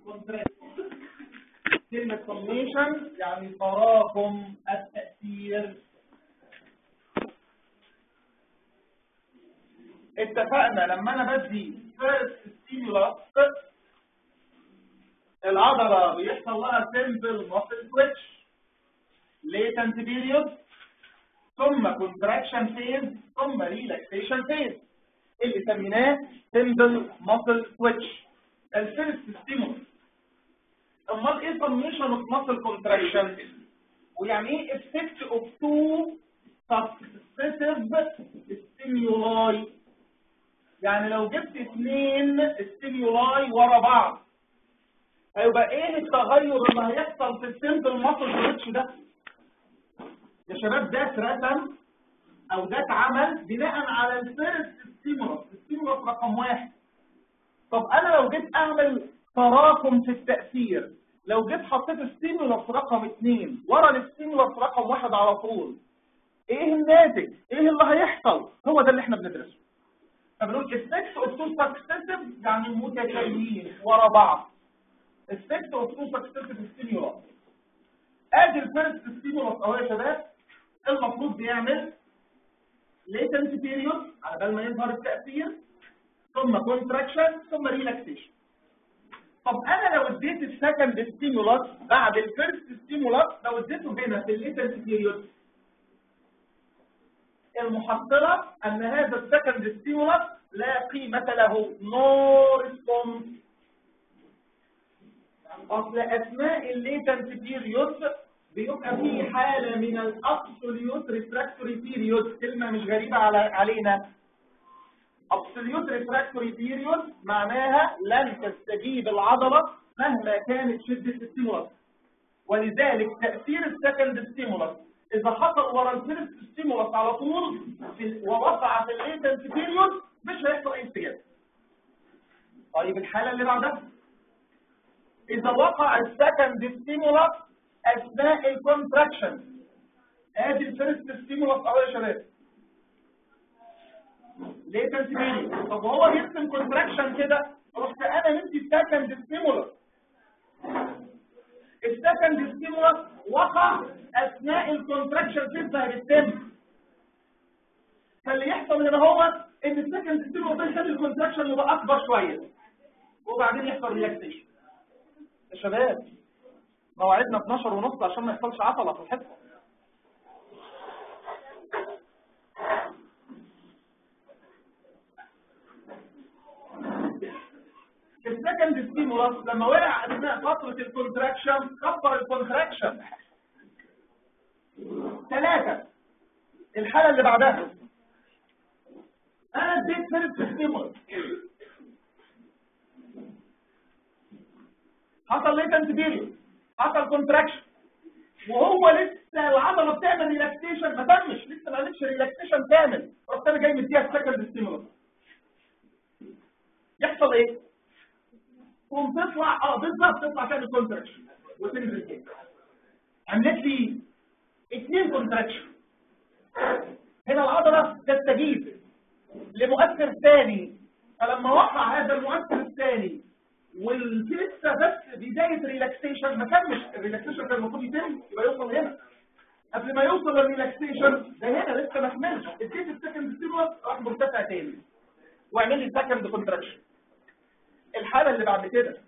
contraction كلمة summation يعني تراكم التأثير اتفقنا لما انا بدي first stimulus العضلة بيحصل لها simple muscle twitch latent period ثم contraction phase ثم relaxation phase اللي سميناه simple muscle twitch الفيرست ستيمولس امال ايه summation of muscle contraction ويعني ايه effect of two successive stimuli يعني لو جبت اثنين stimuli ورا بعض هيبقى ايه التغير اللي هيحصل في السيمبل ماسل تويتش ده يا شباب ده اترسم او ده اتعمل بناء على الفيرست ستيمولس الستيمولس رقم واحد طب انا لو جيت اعمل تراكم في التأثير لو جيت حطيت ستيمولس رقم اثنين ورا الستيمولس رقم واحد على طول ايه الناتج ايه اللي هيحصل هو ده اللي احنا بندرسه فبنقول effects of two successive يعني متتاليين ورا بعض effect of two successive stimuli ادي الفيرست ستيمولس اهو يا شباب المفروض بيعمل latent period على بال ما يظهر التأثير ثم contraction ثم relaxation طب انا لو اديت السكند ستيمولس بعد الفيرست ستيمولس لو اديته هنا في الليتنت بيريود المحصلة ان هذا السكند ستيمولس لا قيمة له نو ريسبونس اصل اثناء الليتنت بيريود بيبقى في حالة من الابسوليوت ريفراكتوري بيريود كلمة مش غريبة على علينا absolute refractory period معناها لن تستجيب العضلة مهما كانت شدة الستيمولس ولذلك تأثير السكند ستيمولس إذا حصل ورا الفيرست ستيمولس على طول في ووقع في الليتنت بيريود مش هيحصل أي استجابة. طيب الحالة اللي بعدها إذا وقع السكند ستيمولس أثناء الكونتراكشن ادي الفيرست ستيمولس أهو يا شباب ليه تنسيبيني طب وهو بيرسم كونتراكشن كده رحت انا ندي السكند ستيمولس السكند ستيمولس وقع اثناء الكونتراكشن فيز هيتم فاللي يحصل هنا هو ان السكند ستيمولس ده يخلي الكونتراكشن يبقى اكبر شويه وبعدين يحصل ريلاكسيشن يا شباب موعدنا 12 ونص عشان ما يحصلش عطله في الحصه السكند ستيمولس لما وقع اثناء فتره الكونتراكشن كبر الكونتراكشن ثلاثه الحاله اللي بعدها انا اديت فيرست ستيمولس حصل ليتنت بيريود حصل كونتراكشن وهو لسه العضله بتعمل ريلاكسيشن ما تمش لسه ما عملتش ريلاكسيشن كامل رحت انا جاي مديها السكند ستيمولس يحصل ايه؟ تقوم تطلع اه بالظبط تطلع تعمل كونتراكشن وتنزل تاني عملت لي اثنين كونتراكشن هنا العضله تستجيب لمؤثر ثاني فلما وقع هذا المؤثر الثاني ولسه بس بدايه ريلاكسيشن ما كمش الريلاكسيشن كان المفروض يتم يبقى يوصل هنا قبل ما يوصل للريلاكسيشن ده هنا لسه ما كملش اديت السكند ستيمولس راح مرتفع تاني واعمل لي سكند كونتراكشن الحالة اللي بعد كده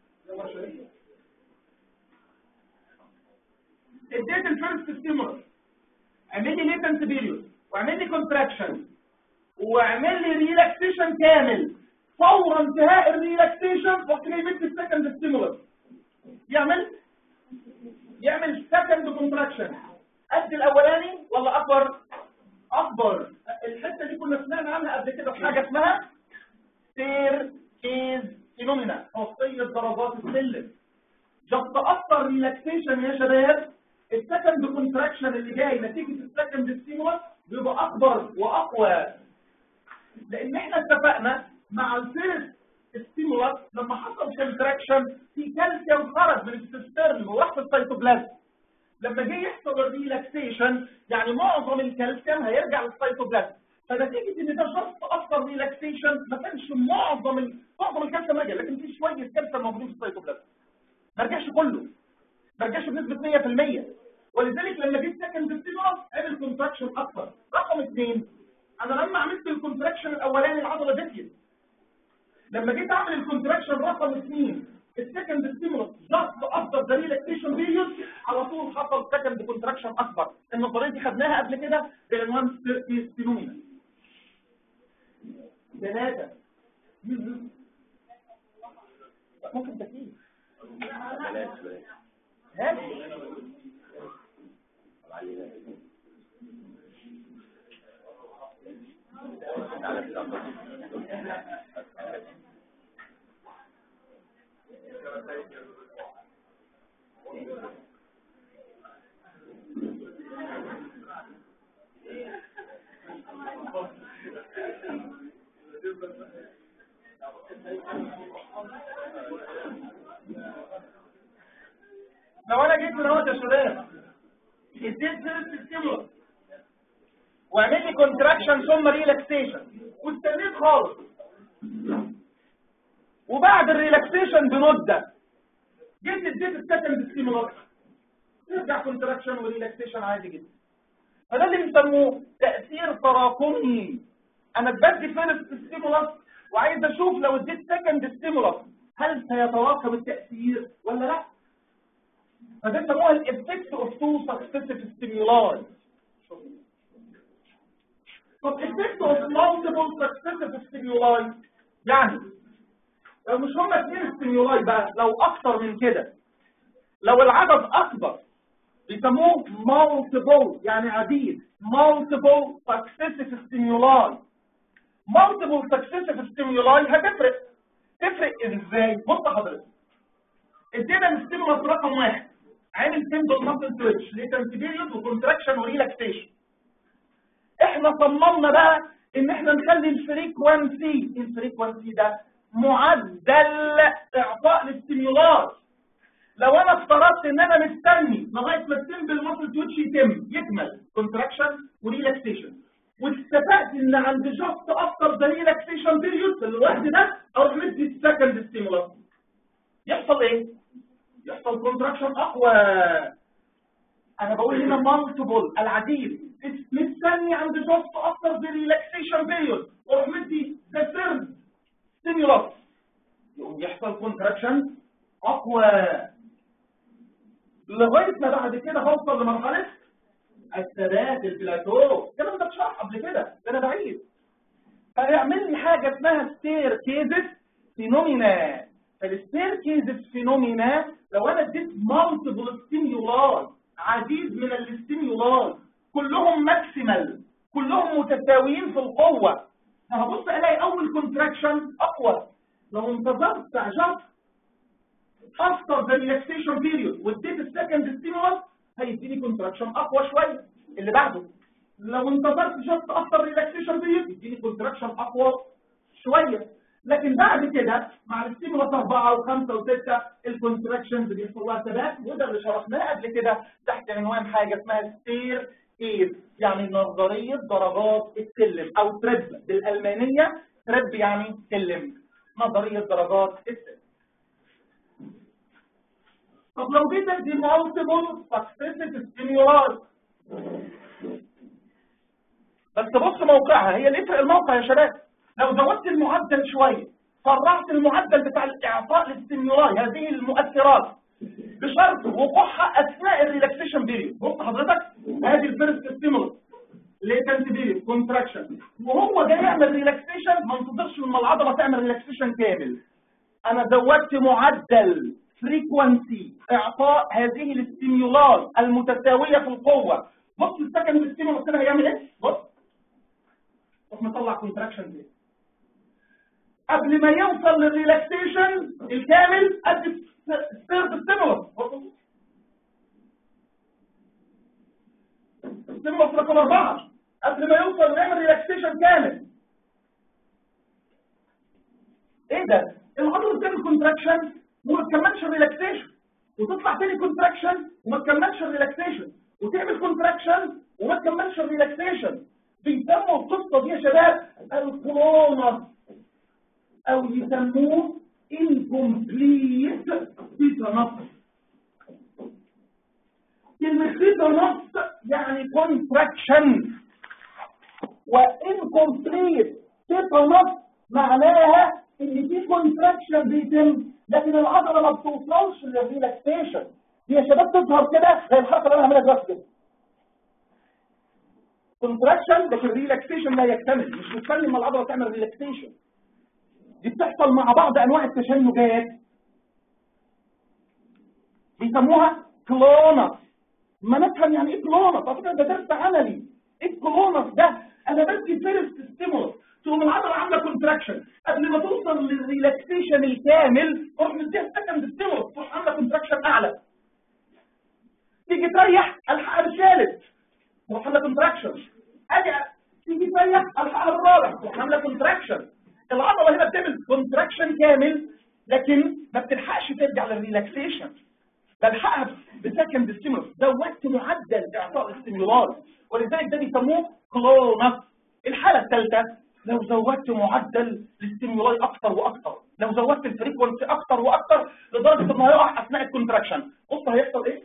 اديت الفيرست ستيمولس اعمل لي ليتنت بيريود واعمل لي كونتراكشن واعمل لي ريلاكسيشن كامل فور انتهاء الريلاكسيشن رحت جاي مدي السكند ستيمولس يعمل يعمل سكند كونتراكشن قد الاولاني ولا اكبر اكبر الحته دي كنا سمعنا عنها قبل كده في حاجه اسمها سير كيز فينومينا خاصية درجات السلم جاست اكتر ريلاكسيشن يا شباب السكند كونتراكشن اللي جاي نتيجة السكند ستيمولس بيبقى اكبر واقوى لان احنا اتفقنا مع الفيرست ستيمولس لما حصل كونتراكشن في كالسيوم خرج من السيسترن وراح في السيتوبلازم لما جه يحصل الريلاكسيشن يعني معظم الكالسيوم هيرجع للسيتوبلازم فنتيجه ان ده جاست اكتر ريلاكسيشن ما كانش معظم ال... معظم الكالسيوم رجع لكن في شويه كالسيوم موجودين في السيتوبلازم ما رجعش كله ما رجعش بنسبه 100% ولذلك لما جيت سكند ستيمولس عمل كونتراكشن اكتر رقم اثنين انا لما عملت الكونتراكشن الاولاني العضله دفيت لما جيت اعمل الكونتراكشن رقم اثنين السكند ستيمولس جاست افتر ذا ريلاكسيشن بيريود على طول حصل سكند كونتراكشن اكبر النظريه دي خدناها قبل كده بعنوان ستينومينا ثلاثه ممكن تكييف هات لو انا جيت من اهوت يا شباب اديت فيرست ستيمولس واعمل لي كونتراكشن ثم ريلاكسيشن واستنيت خالص وبعد الريلاكسيشن بمده جيت اديت السكند ستيمولس ترجع كونتراكشن وريلاكسيشن عادي جدا فده اللي بيسموه تاثير تراكمي انا بدي فيرست ستيمولس وعايز اشوف لو اديت سكند ستيمولس هل سيتواكب التاثير ولا لا فده بيسموها الافكت اوف تو سكسيسيف ستيمولاي طب effect of multiple successive stimuli يعني لو مش هما اثنين ستيمولاي بقى لو اكتر من كده لو العدد اكبر بيسموه multiple يعني عديد multiple successive stimuli multiple successive stimuli هتفرق تفرق ازاي بص حضرتك ادينا الستيمولس رقم واحد عامل سيمبل ماسل تويتش ليتنت بيريود وكونتراكشن وريلاكسيشن احنا صممنا بقى ان احنا نخلي الفريكوانسي الفريكوانسي ده معدل اعطاء الاستيمولات لو انا افترضت ان انا مستني لغايه ما السيمبل ماسل تويتش يتم يكمل كونتراكشن وريلاكسيشن واستفدت ان عند جاست افتر ذا ريلاكسيشن بيريود في الوقت ده اروح مدي السكند ستيمولات يحصل ايه؟ يحصل كونتراكشن اقوى انا بقول هنا مالتيبل العديد مستني عند جاست افتر ذا ريلاكسيشن بيريود واروح مدي ذا ثيرد ستيمولات يقوم يحصل كونتراكشن اقوى لغايه ما بعد كده هوصل لمرحله الثبات البلاتو الكلام ده اتشرح قبل كده ده انا بعيد فيعمل لي حاجه اسمها ستير كيزس فينومينا فالستير كيزس فينومينا لو انا اديت مالتيبل ستيمولاي عديد من الاستيمولاي كلهم ماكسيمال كلهم متساويين في القوه فهبص الاقي اول كونتراكشن اقوى لو انتظرت جاست افتر ذا ريلاكسيشن بيريود واديت السكند ستيمولس هيديني كونتراكشن اقوى شويه اللي بعده لو انتظرت جاست افتر ريلاكسيشن بيريود يديني كونتراكشن اقوى شويه لكن بعد كده مع الستيمولس 4 و5 و6 الكونتراكشنز بيحصل لها ثبات وده اللي شرحناه قبل كده تحت عنوان حاجه اسمها ستير كيس يعني نظريه درجات السلم او تريب بالالمانيه تريب يعني سلم نظريه درجات السلم طب لو جيت ادي مالتيبل سكسيسيف ستيمولاي بس بص موقعها هي اللي يفرق الموقع يا شباب لو زودت المعدل شويه سرعت المعدل بتاع الاعطاء للستيمولاي هذه المؤثرات بشرط وقوعها اثناء الريلاكسيشن بيريود بص حضرتك ادي الفيرست ستيمولس ليتنت بيريود كونتراكشن وهو جاي يعمل ريلاكسيشن ما انتظرش لما العضله تعمل ريلاكسيشن كامل انا زودت معدل فريكوانسي اعطاء هذه الاستيمولاي المتساويه في القوه بص السكند ستيمولس هنا هيعمل ايه بص بص مطلع كونتراكشن دي قبل ما يوصل للريلاكسيشن الكامل ادي ثيرد ستيمولس ستيمولس رقم اربعه قبل ما يوصل يعمل ريلاكسيشن كامل ايه ده العضله بتعمل كونتراكشن وما تكملش الريلاكسيشن وتطلع تاني كونتراكشن وما تكملش الريلاكسيشن وتعمل كونتراكشن وما تكملش الريلاكسيشن بيسموا القصه دي يا شباب الكولونس او يسموه incomplete بيتنص تيتانوس يعني كونتراكشن وانكمبليت تيتانوس معناها ان في كونتراكشن بيتم لكن العضله ما بتوصلش للريلاكسيشن هي يا شباب تظهر كده زي الحركه اللي انا هعملها دلوقتي كده كونتراكشن لكن ريلاكسيشن لا يكتمل مش بتسلم العضله تعمل ريلاكسيشن دي بتحصل مع بعض انواع التشنجات بيسموها كلونس ما نفهم يعني ايه كلونس على فكره ده درس عملي ايه الكلونس ده انا بدي فيرست ستيمولس تقوم العضله عامله كونتراكشن قبل ما توصل للريلاكسيشن الكامل تروح مديها سكند ستيمولس تروح عامله كونتراكشن اعلى تيجي تريح الحقها بالثالث تروح عامله كونتراكشن اجي تيجي تريح الحقها بالرابع تروح عامله كونتراكشن العضله هنا بتعمل كونتراكشن كامل لكن ما بتلحقش ترجع للريلاكسيشن بلحقها بسكند ستيمولس ده وقت معدل اعطاء الاستيمولات ولذلك ده بيسموه كلونس الحاله الثالثه لو زودت معدل الاستيمولاي اكتر واكتر لو زودت الفريكونسي اكتر واكتر لدرجه انه هيقع اثناء الكونتراكشن بص هيحصل ايه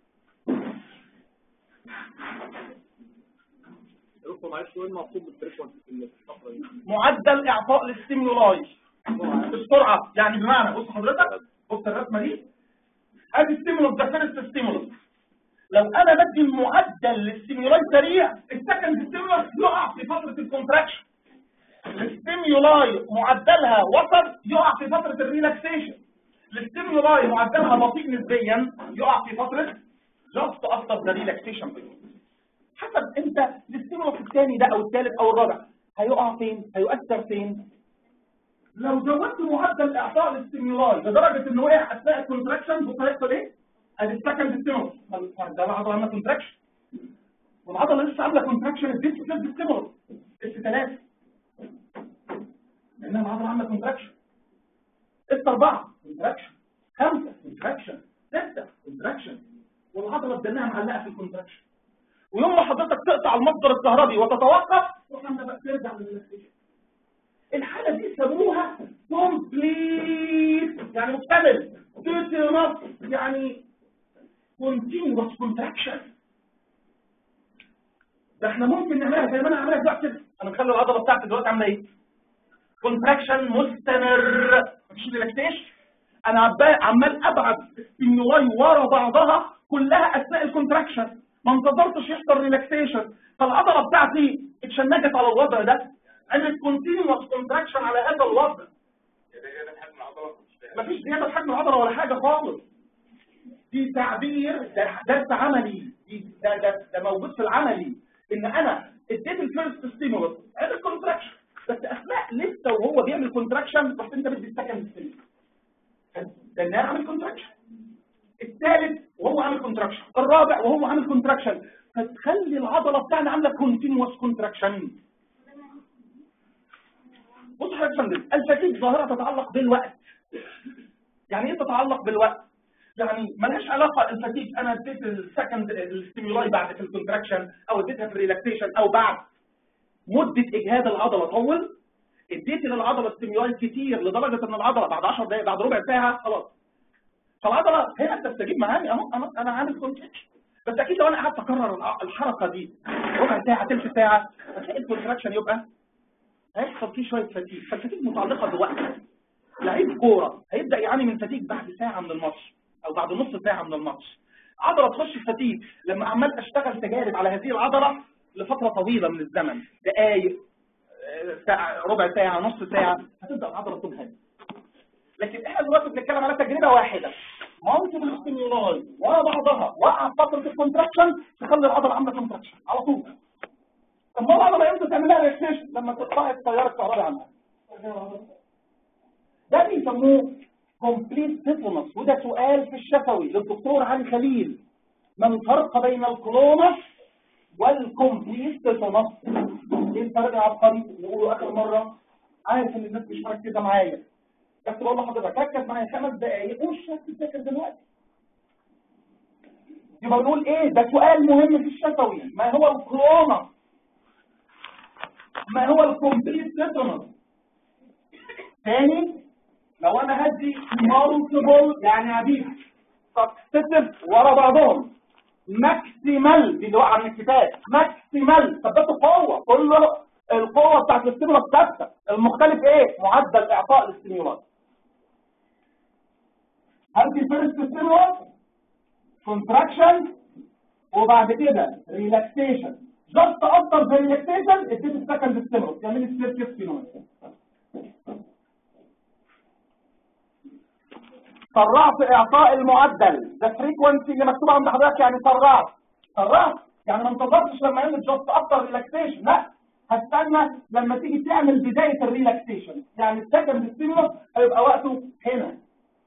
معدل اعطاء الاستيمولاي بسرعه يعني بمعنى بص حضرتك بص الرسمه دي ادي ستيمولوس ده فيرست ستيمولوس لو انا بدي معدل للستيمولاي سريع السكند ستيمولوس يقع في فتره الكونتراكشن الستيمولاي معدلها وصل يقع في فتره الريلاكسيشن الستيمولاي معدلها بطيء نسبيا يقع في فتره جاست افتر ذا ريلاكسيشن حسب انت الستيمولوس الثاني ده او الثالث او الرابع هيقع فين هيؤثر فين لو زودت معدل اعطاء الاستيمولاي لدرجه انه وقع اثناء الكونتراكشن بص هيحصل ايه؟ ادي السكند ستيمولس ده العضله عامله كونتراكشن والعضله لسه عامله كونتراكشن اديت بلس ستيمولس اس 3 لانها العضله عامله كونتراكشن اس 4 كونتراكشن 5 كونتراكشن 6 كونتراكشن والعضله بدناها معلقه في الكونتراكشن ويوم ما حضرتك تقطع المصدر الكهربي وتتوقف تروح بقى ترجع للريلاكسيشن الحالة دي سموها complete يعني مكتمل توتال يعني continuous contraction ده احنا ممكن نعملها زي ما انا عاملها دلوقتي كده انا مخلي العضله بتاعتي دلوقتي عامله ايه كونتراكشن مستمر مفيش ريلاكسيشن انا عمال ابعت ستيمولاي ورا بعضها كلها اثناء الكونتراكشن ما انتظرتش يحصل ريلاكسيشن فالعضله بتاعتي اتشنجت على الوضع ده عملت كونتينوس كونتراكشن على هذا الوضع مفيش زياده في حجم العضله ولا حاجه خالص دي تعبير ده درس عملي دي ده, ده, ده موجود في العملي ان انا اديت الفيرست ستيمولس عمل كونتراكشن بس اثناء لسه وهو بيعمل كونتراكشن رحت انت بدي السكند ستيمولس ده ان انا عامل كونتراكشن الثالث وهو عامل كونتراكشن الرابع وهو عامل كونتراكشن فتخلي العضله بتاعنا عامله كونتينوس كونتراكشن بص حضرتك يا فندم الفتيج ظاهره تتعلق بالوقت يعني ايه تتعلق بالوقت يعني ملهاش علاقه الفتيج انا اديت السكند الستيمولاي بعد في الكونتراكشن او اديتها في الريلاكسيشن او بعد مده اجهاد العضله طول اديت للعضله ستيمولاي كتير لدرجه ان العضله بعد 10 دقائق بعد ربع ساعه خلاص فالعضله هنا بتستجيب معايا اهو انا انا عامل كونتراكشن بس اكيد لو انا قعدت اكرر الحركه دي ربع ساعه ثلث ساعه هتلاقي الكونتراكشن يبقى هيحصل فيه شويه فتيج فالفتيج متعلقه بوقت لعيب كوره هيبدا يعاني من فتيج بعد ساعه من الماتش او بعد نص ساعه من الماتش عضله تخش فتيج لما عمال اشتغل تجارب على هذه العضله لفتره طويله من الزمن دقائق ساعة ربع ساعه نص ساعه هتبدا العضله تنهج لكن احنا دلوقتي بنتكلم على تجربه واحده مالتيبل ستيمولاي ورا بعضها وقع فتره الكونتراكشن تخلي العضله عامله كونتراكشن على طول طب ما العضله امتى تعمل لها ريفريش لما تقطع التيار الكهربي عنها ده بيسموه كومبليت تيتانوس وده سؤال في الشفوي للدكتور علي خليل ما الفرق بين الكلونس والكومبليت تيتانوس ايه الفرق يا عبقري نقوله اخر مره عارف ان الناس مش مركزه معايا بس بقول لحضرتك ركز معايا خمس دقايق ومش هتفتكر دلوقتي يبقى بنقول ايه ده سؤال مهم في الشفوي ما هو الكلونس ما هو الكومبليت تيتانوس ثاني لو انا هدي مالتيبل يعني هديك سكسيسيف ورا بعضهم ماكسيمال دي اللي وقع من الكتاب ماكسيمال ثبته قوه كله القوه بتاعت الاستيمولس ثابته المختلف ايه معدل اعطاء الاستيمولس هل في فيرست ستيمولس كونتراكشن وبعد كده ريلاكسيشن جاست اكتر في ريلاكسيشن اديت السكند ستيمولس يعمل لي سيركت فينومين سرعت اعطاء المعدل ده فريكونسي اللي مكتوب عند حضرتك يعني سرعت سرعت يعني ما انتظرتش لما يعمل جاست اكتر ريلاكسيشن لا هستنى لما تيجي تعمل بدايه الريلاكسيشن يعني السكند ستيمولس هيبقى وقته هنا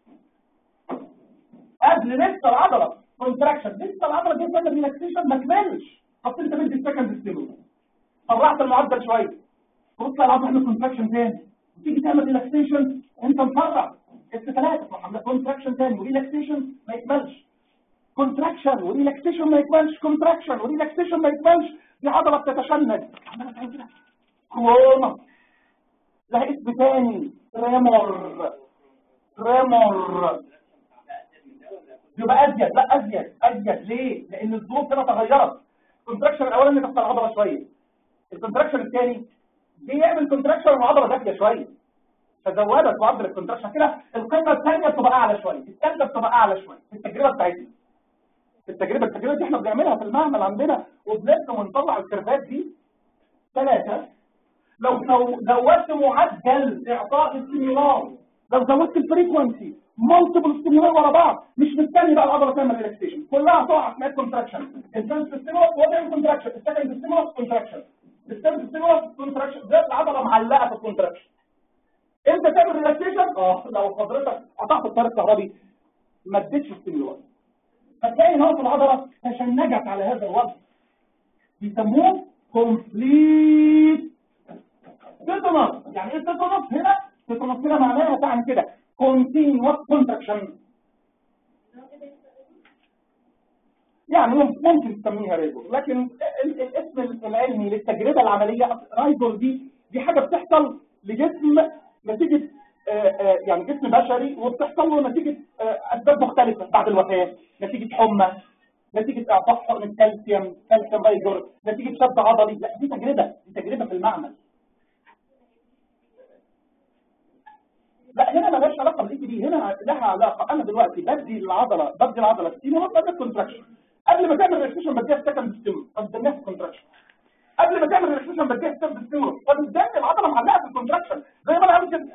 قبل لسه العضله كونتراكشن لسه العضله دي بتعمل ريلاكسيشن ما كملش طب انت بدي السكند ستيمولس سرعت المعدل شويه تطلع العضله تعمل كونتراكشن تاني تيجي تعمل ريلاكسيشن انت مسرع الثلاثه عندك كونتراكشن تاني وريلاكسيشن ما يكملش كونتراكشن وريلاكسيشن ما يكملش كونتراكشن وريلاكسيشن ما يكملش دي عضله بتتشنج عماله تعمل كده كورونا لها اسم تاني ريمور ريمور يبقى ازيد لا ازيد ازيد ليه لان الظروف هنا تغيرت الكونتراكشن الاولاني كسر العضله شويه الكونتراكشن الثاني بيعمل كونتراكشن والعضله دافيه شويه فزودت معدل الكونتراكشن كده القيمه الثانيه بتبقى اعلى شويه الثالثه بتبقى اعلى شويه في التجربه بتاعتنا في التجربه التجربه دي احنا بنعملها في المعمل عندنا وبنرسم ونطلع الكيرفات دي ثلاثه لو زودت معدل اعطاء السيميولار لو زودت الفريكونسي مالتيبل ستيمولار ورا بعض مش مستني بقى العضله تعمل ريلاكسيشن كلها تقع في كونتراكشن الفيرست ستيمولار وضع كونتراكشن السكند ستيمولار كونتراكشن الثيرد ستيمولار كونتراكشن ده العضله معلقه في الكونتراكشن انت تعمل ريلاكسيشن اه لو حضرتك قطعت التيار الكهربي ما اديتش ستيمولار فتلاقي نقطه العضله تشنجت على هذا الوضع بيسموه كومبليت تيتانوس يعني ايه تيتانوس هنا تيتانوس هنا معناها تعني كده continuous contraction يعني ممكن تسميها رايدور لكن الاسم العلمي للتجربة العملية رايدور دي دي حاجة بتحصل لجسم نتيجة يعني جسم بشري وبتحصل له نتيجة أسباب مختلفة بعد الوفاة نتيجة حمى نتيجة إعطاء حقن الكالسيوم كالسيوم رايدور نتيجة شد عضلي لا دي تجربة دي تجربة في المعمل لا هنا مالهاش علاقه بالاي دي هنا لها علاقه انا دلوقتي بدي العضله بدي العضله ستيمولس بدي كونتراكشن قبل ما تعمل ريلاكسيشن بديها سكند ستيمولس فبديها كونتراكشن قبل ما تعمل ريلاكسيشن بديها سكند ستيمولس فبالذات العضله معلقه في الكونتراكشن زي ما انا عامل كده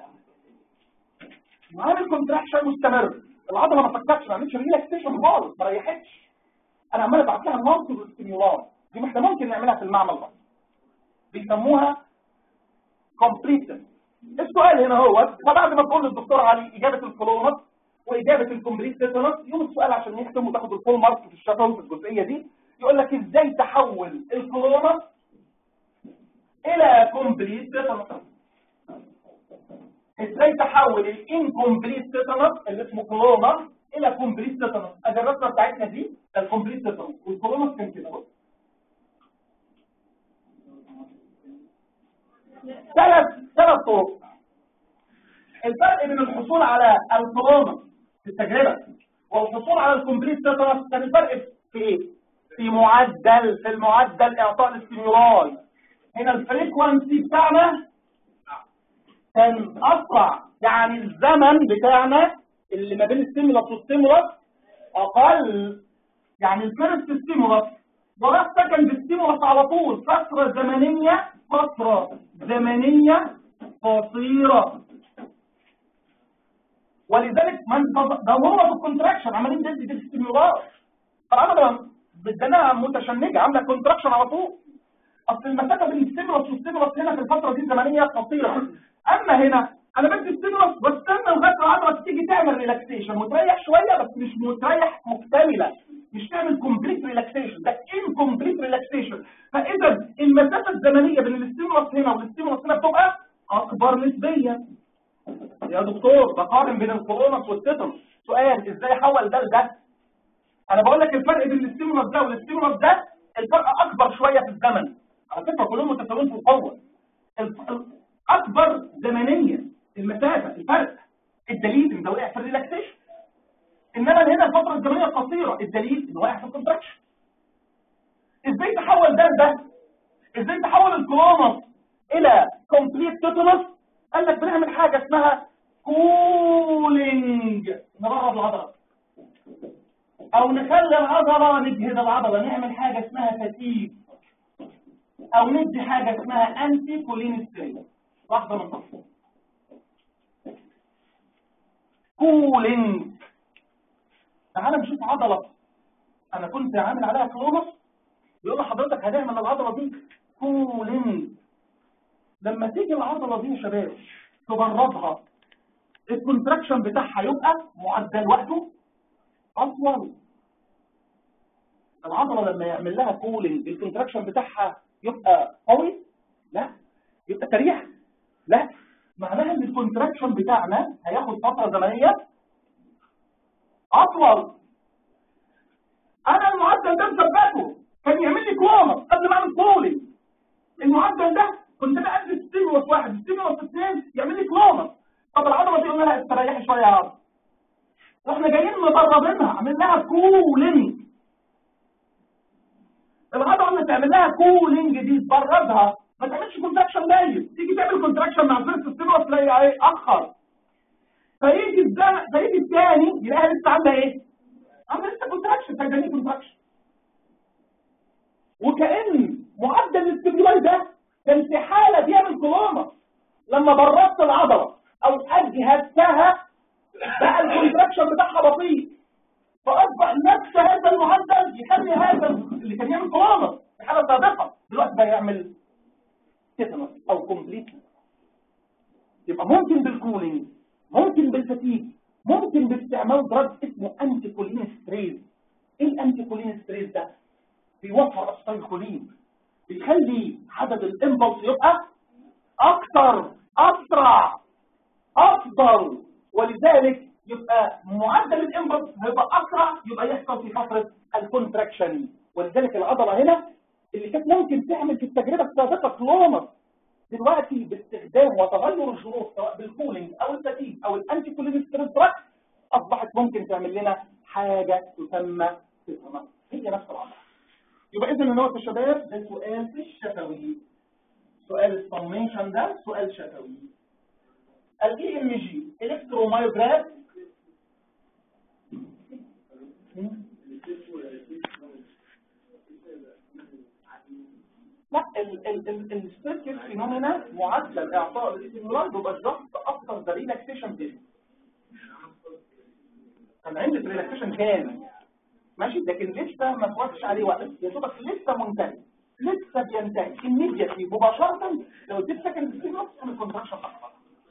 عامل كونتراكشن مستمر العضله ما فكتش ما عملتش ريلاكسيشن خالص ما ريحتش انا عمال ابعت لها مالتيبل ستيمولار دي احنا ممكن نعملها في المعمل بقى بيسموها كومبليتنس السؤال هنا هو فبعد ما تقول للدكتور علي اجابه الكولونس واجابه الكومبليت تيتانوس يوم السؤال عشان يختم وتاخد الفول مارك في الشفوي في الجزئيه دي يقول لك ازاي تحول الكولونس الى كومبليت تيتانوس ازاي تحول الانكومبليت تيتانوس اللي اسمه كولونس الى كومبليت تيتانوس ادي الرسمه بتاعتنا دي الكومبليت تيتانوس والكولونس كان كده ثلاث ثلاث طرق الفرق بين الحصول على الكورونا في التجربة والحصول على الكومبليت تيتانوس كان الفرق في ايه؟ في معدل في المعدل اعطاء الاستيمولاي هنا الفريكوانسي بتاعنا كان اسرع يعني الزمن بتاعنا اللي ما بين الستيمولاس والستيمولاس اقل يعني الفيرست ستيمولاس وراه سكند ستيمولاس على طول فتره زمنيه فتره زمنيه قصيره ولذلك من دورنا في الكونتراكشن عمالين ندي دي استيمولار فانا بدنا متشنجه عامله كونتراكشن على طول اصل المسافه بين الستيمولس والستيمولس هنا في الفتره دي الزمنيه قصيره اما هنا انا بدي ستيمولس واستنى لغايه العضله تيجي تعمل ريلاكسيشن وتريح شويه بس مش متريح مكتمله مش تعمل كومبليت ريلاكسيشن ده انكومبليت ريلاكسيشن فاذا المسافه الزمنيه بين الستيمولس هنا والستيمولس هنا بتبقى اكبر نسبيا يا دكتور بقارن بين الكورونس والتيتانوس سؤال ازاي احول ده لده انا بقول لك الفرق بين الاستيمولس ده والاستيمولس ده الفرق اكبر شويه في الزمن على فكره كلهم متساويين في القوه اكبر زمنيا المسافه الفرق الدليل ان ده وقع في الريلاكسيشن انما هنا الفتره الزمنيه قصيره الدليل ان واقع في الكونتراكشن ازاي تحول ده لده ازاي تحول الكلونس الى كومبليت توتونس قال لك بنعمل حاجه اسمها كولينج نبرد العضله او نخلي العضله نجهد العضله نعمل حاجه اسمها فتيج او ندي حاجه اسمها انتي كولين ستريس واحده من طرف كولينج تعال نشوف عضله انا كنت عامل عليها كلونس بيقول لحضرتك هنعمل العضله دي كولينج لما تيجي العضله دي يا شباب تبردها الكونتراكشن بتاعها يبقى معدل وقته اطول العضله لما يعمل لها كولينج الكونتراكشن بتاعها يبقى قوي لا يبقى سريع لا معناها ان الكونتراكشن بتاعنا هياخد فتره زمنيه اطول انا المعدل ده مثبته كان يعمل لي كوما قبل ما اعمل كولينج المعدل ده كنت انا ادي ستيمولس واحد ستيمولس اثنين يعمل لي كوما طب العضله دي قلنا لها استريحي شويه يا عضله واحنا جايين مدربينها عاملين لها كولينج العضله اللي تعمل لها كولينج دي تبردها ما تعملش كونتراكشن دايم تيجي تعمل كونتراكشن مع فيرست ستيمولس تلاقي ايه اخر فيجي الزمن فيجي الثاني يلاقيها لسه عامله ايه؟ عامله لسه كونتراكشن سجلين كونتراكشن وكأن معدل الاستبدال ده كان في حالة بيعمل كولوما لما بردت العضلة او اجهدتها بقى الكونتراكشن بتاعها بطيء فاصبح نفس هذا المعدل يخلي هذا اللي كان يعمل كولوما في حالة سابقة دلوقتي بقى يعمل تيتانوس او كومبليت يبقى ممكن بالكولينج ممكن بالفتيج ممكن باستعمال دراج اسمه انتي كولين ستريز ايه الانتي كولين ستريز ده بيوفر السايكولين بيخلي عدد الامبلس يبقى اكثر اسرع افضل ولذلك يبقى معدل الامبلس هيبقى اسرع يبقى يحصل في فتره الكونتراكشن ولذلك العضله هنا اللي كانت ممكن تعمل في التجربه السابقه كلونس دلوقتي باستخدام وتغير الظروف سواء بالكولينج او الفتيج او الانتي كولين ستريس دراج اصبحت ممكن تعمل لنا حاجه تسمى تسمى هي نفس العضله يبقى اذا النوت يا شباب ده سؤال في الشفوي سؤال السميشن ده سؤال شفوي الاي ام جي الكترومايوجراف لا السيركل فينومينا معدل اعطاء الاستيمولار بيبقى الضغط اكتر ده ريلاكسيشن بيريد كان عندي ريلاكسيشن كامل ماشي لكن لسه ما توقفش عليه وقت يا دوبك لسه منتهي لسه بينتهي immediately مباشرة لو اديت سكند ستيمولس تعمل كونتراكشن اكبر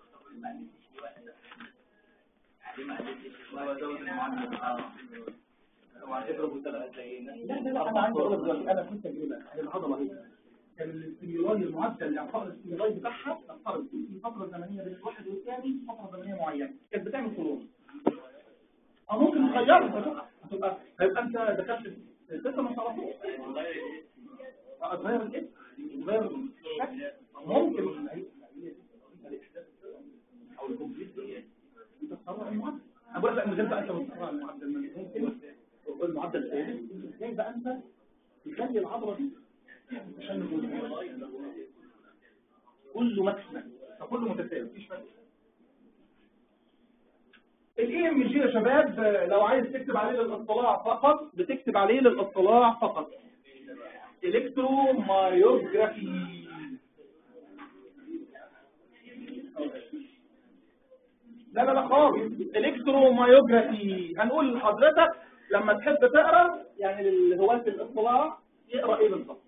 لا لا لا انا عندي اقول لك انا كنت تجربه هي العضله هي كان الاستيمولار المعدل لاعطاء الاستيمولار بتاعها اثرت في فتره زمنيه بين الواحد والثاني فتره زمنيه معينه كانت بتعمل كلون او ممكن تغيرها هتبقى هيبقى انت دخلت لسه ما صرفتش غير الاسم غير الشكل ممكن او الكمبيوتر انت تصنع المعدل انا بقول لك من غير بقى انت بتصنع المعدل ممكن المعدل الثاني ازاي بقى انت تخلي العضله دي عشان نقول كله ماكسيمم فكله متساوي مفيش فرق الاي ام جي يا شباب لو عايز تكتب عليه للاطلاع فقط بتكتب عليه للاطلاع فقط الكترومايوجرافي لا لا لا خالص الكترومايوجرافي هنقول لحضرتك لما تحب تقرا يعني لهواة الاطلاع يقرا ايه بالظبط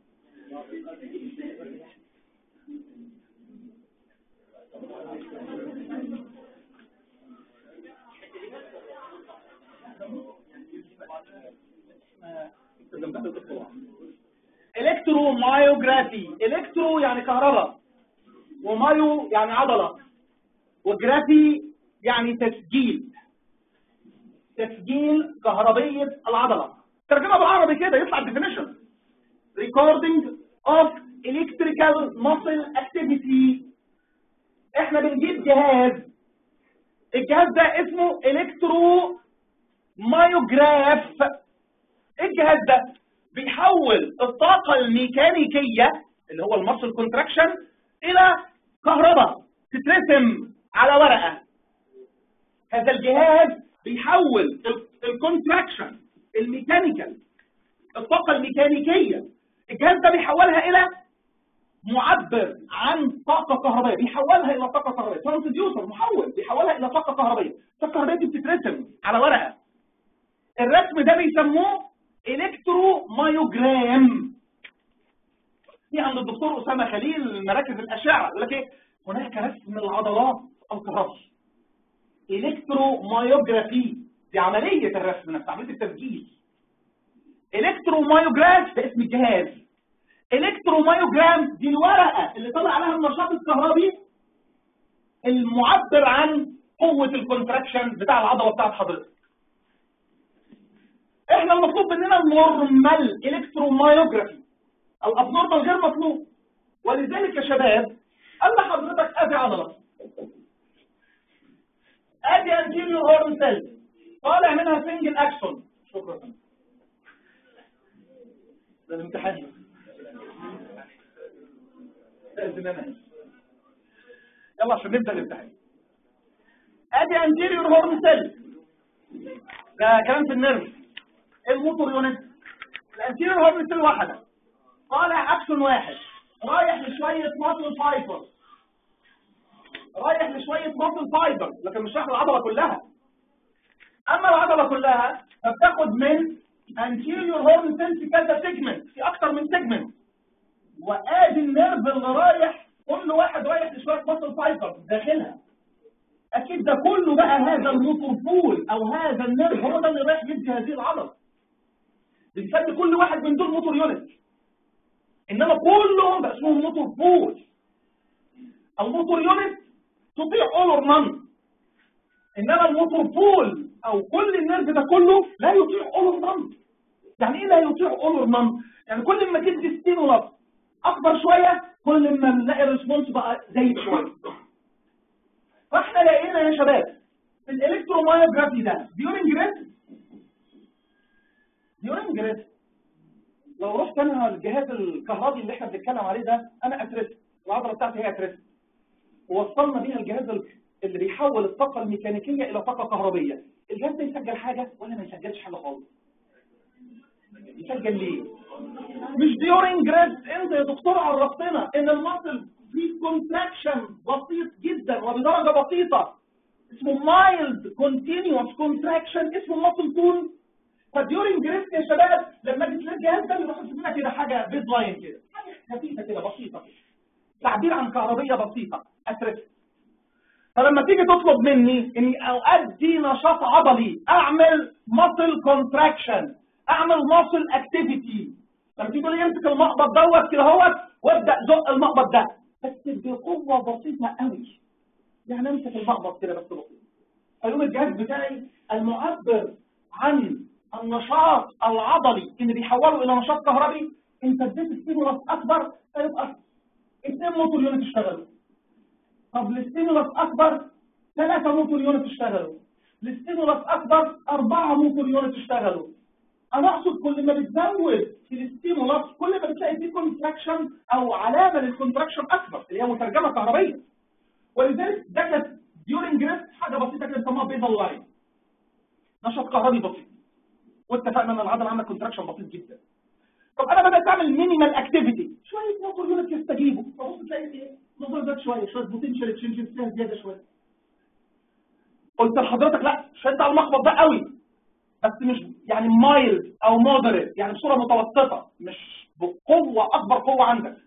الكترومايوجرافي الكترو يعني كهرباء ومايو يعني عضلة وجرافي يعني تسجيل تسجيل كهربية العضلة ترجمة بالعربي كده يطلع الديفينيشن recording of electrical muscle activity احنا بنجيب جهاز الجهاز ده اسمه الكترو مايوجراف ايه الجهاز ده بيحول الطاقة الميكانيكية اللي هو المصل كونتراكشن إلى كهرباء تترسم على ورقة هذا الجهاز بيحول الكونتراكشن الميكانيكال الطاقة الميكانيكية الجهاز ده بيحولها إلى معبر عن طاقة كهربائية بيحولها إلى طاقة كهربائية ترانسديوسر محول بيحولها إلى طاقة كهربائية الطاقة الكهربائية دي بتترسم على ورقة الرسم ده بيسموه الكترومايوجرام في عند الدكتور أسامة خليل مراكز الأشعة يقول لك إيه هناك رسم العضلات الكهربي الكترومايوجرافي دي عملية الرسم نفسها عملية التسجيل الكترومايوجراف ده اسم الجهاز الكترومايوجرام دي الورقة اللي طلع عليها النشاط الكهربي المعبر عن قوة الكونتراكشن بتاع العضلة بتاعت حضرتك احنا المطلوب مننا النورمال الكترومايوجرافي الابنورمال غير مطلوب ولذلك يا شباب قال لحضرتك ادي عضلة ادي انتيريور هورن سيل طالع منها سنجل اكسون شكرا ده الامتحان يلا عشان نبدا الامتحان ادي انتيريور هورن سيل ده كلام في النرف الموتور يونت الانتيريور هورن سيل واحده طالع اكسون واحد رايح لشويه ماسل فايبر رايح لشويه ماسل فايبر لكن مش رايح العضله كلها اما العضله كلها فبتاخد من anterior horn cell في كذا سيجمنت في اكتر من سيجمنت وادي النيرف اللي رايح كل واحد رايح لشويه ماسل فايبر داخلها اكيد ده كله بقى هذا الموتور بول او هذا النيرف هو ده اللي رايح يدي هذه العضله بنسمي كل واحد من دول موتور يونت انما كلهم بقى اسمهم موتور بول الموتور يونت تطيع اول اور نان انما الموتور بول او كل النيرف ده كله لا يطيع اول اور نان يعني ايه لا يطيع اول اور نان يعني كل ما تدي ستيمولاس اكبر شويه كل ما نلاقي الريسبونس بقى زايد شويه فاحنا لقينا يا شباب في الالكترومايوجرافي ده ديورنج ريست ديورنج ريست لو رحت انا الجهاز الكهربي اللي احنا بنتكلم عليه ده انا اترست العضله بتاعتي هي اترست ووصلنا بيها الجهاز اللي بيحول الطاقه الميكانيكيه الى طاقه كهربيه الجهاز ده يسجل حاجه ولا ما يسجلش حاجه خالص يسجل ليه مش ديورنج ريست انت يا دكتور عرفتنا ان المصل في كونتراكشن بسيط جدا وبدرجه بسيطه اسمه مايلد كونتينيوس كونتراكشن اسمه ماسل تون فديورنج ريست يا شباب لما بتلاقي الجهاز ده بيبقى لنا كده حاجه بيد لاين كده حاجه خفيفه كده بسيطه كده تعبير عن كهربيه بسيطه اترس فلما تيجي تطلب مني اني اؤدي نشاط عضلي اعمل ماسل كونتراكشن اعمل ماسل اكتيفيتي لما تيجي تقول لي امسك المقبض دوت كده اهوت وابدا زق المقبض ده بس بقوه بسيطه قوي يعني امسك المقبض كده بس بسيط فيقوم الجهاز بتاعي المعبر عن النشاط العضلي اللي بيحوله الى نشاط كهربي انت اديت ستيمولاس اكبر فيبقى اثنين موتور يونت اشتغلوا طب الاستيمولاس اكبر ثلاثة موتور يونت اشتغلوا الاستيمولاس اكبر اربعة موتور يونت اشتغلوا انا اقصد كل ما بتزود في الاستيمولاس كل ما بتلاقي فيه كونتراكشن او علامة للكونتراكشن اكبر اللي هي مترجمة كهربية ولذلك ده كانت ديورنج ريست حاجة بسيطة كده بنسموها بيزل لاين نشاط كهربي بسيط واتفقنا ان العضله عندها كونتراكشن بسيط جدا طب انا بدات اعمل مينيمال اكتيفيتي شويه موتور يونت يستجيبوا فبص تلاقي ايه موتور زاد شويه شويه بوتنشال تشينجز فيها زياده شويه قلت لحضرتك لا شد على المخبط ده قوي بس مش يعني مايلد او مودريت يعني بصوره متوسطه مش بقوه اكبر قوه عندك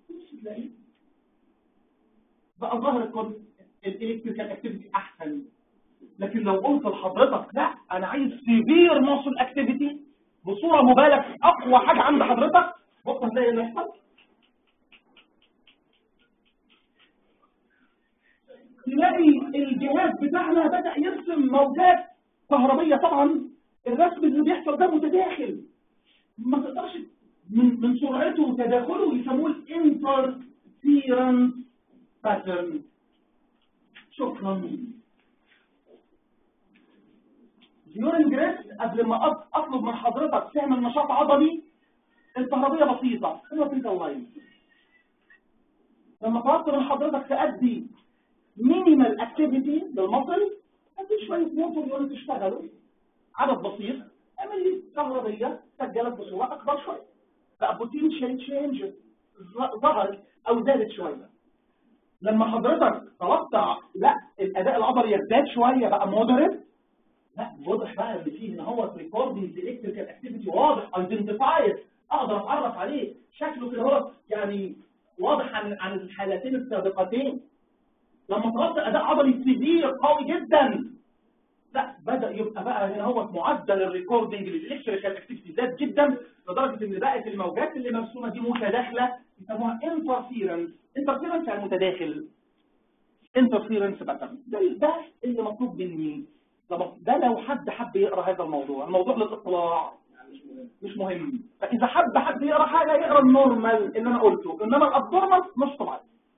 بقى ظهر الالكتريكال اكتيفيتي احسن لكن لو قلت لحضرتك لا انا عايز سيفير ماسل اكتيفيتي بصوره مبالغ اقوى حاجه عند حضرتك بص هتلاقي اللي يحصل تلاقي الجهاز بتاعنا بدا يرسم موجات كهربيه طبعا الرسم اللي بيحصل ده متداخل ما تقدرش من من سرعته وتداخله يسموه الانترفيرنس باترن شكرا ديورنج ريست قبل ما اطلب من حضرتك تعمل نشاط عضلي الكهربية بسيطة بسيطة اللاين لما طلبت من حضرتك تأدي مينيمال اكتيفيتي بالمصل ادي شوية موتور يقول تشتغلوا عدد بسيط اعمل لي كهربية سجلت بصورة اكبر شوية بقى بوتنشال تشينج ظهرت او زادت شوية لما حضرتك طلبت لا الاداء العضلي يزداد شوية بقى مودريت لا واضح بقى اللي فيه ان هو ريكوردنج الكتريكال اكتيفيتي واضح ايدنتيفايد اقدر اتعرف عليه شكله كده هو يعني واضح عن عن الحالتين السابقتين لما طلبت اداء عضلي سيفير قوي جدا لا بدا يبقى بقى هنا هو معدل الريكوردنج للالكتريكال اكتيفيتي زاد جدا لدرجه ان بقت الموجات اللي مرسومه دي متداخله يسموها انترفيرنس انترفيرنس يعني متداخل انترفيرنس باترن ده ده اللي مطلوب مني ده لو حد حب يقرا هذا الموضوع الموضوع للاطلاع مش مهم فاذا حب حد يقرا حاجه يقرا النورمال اللي انا قلته انما الابنورمال مش طبيعي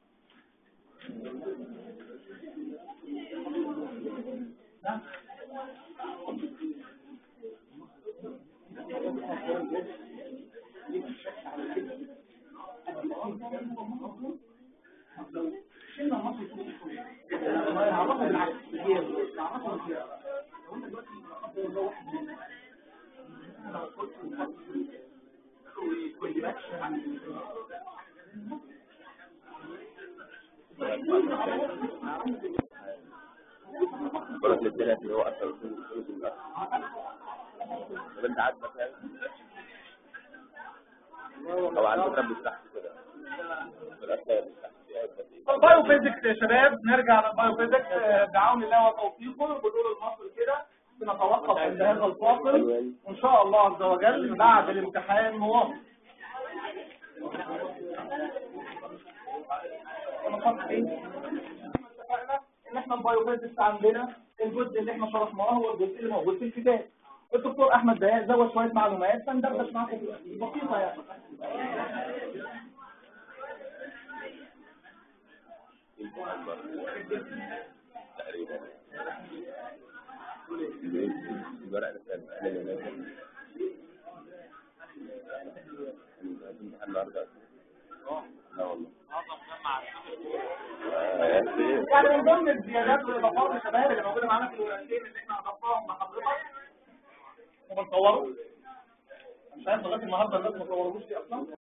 شلنا مصر نعرفها بالعكس نعرفها فرق للثلاث اللي هو أكثر من فلوس الأرض طب أنت عارف مثلا أو عنده كم تحت كده في الأسئلة البايو فيزيكس يا شباب نرجع للبايو فيزيكس بعون الله وتوفيقه بنقول المصر كده بنتوقف عند هذا الفاصل وان شاء الله عز وجل بعد الامتحان نواصل ان احنا البايو فيزيكس عندنا الجزء اللي احنا شرحناه هو الجزء اللي موجود في الكتاب الدكتور احمد بهاء زود شويه معلومات فندردش معاكم بسيطه يعني تقريبا الورق ده النهارده لا والله يعني من ضمن الزيادات والاضافات الشباب اللي موجوده معانا في الورقتين اللي احنا اضفناهم لحضرتك وبنصورهم مش عارف لغايه النهارده الناس ما صوروش دي اصلا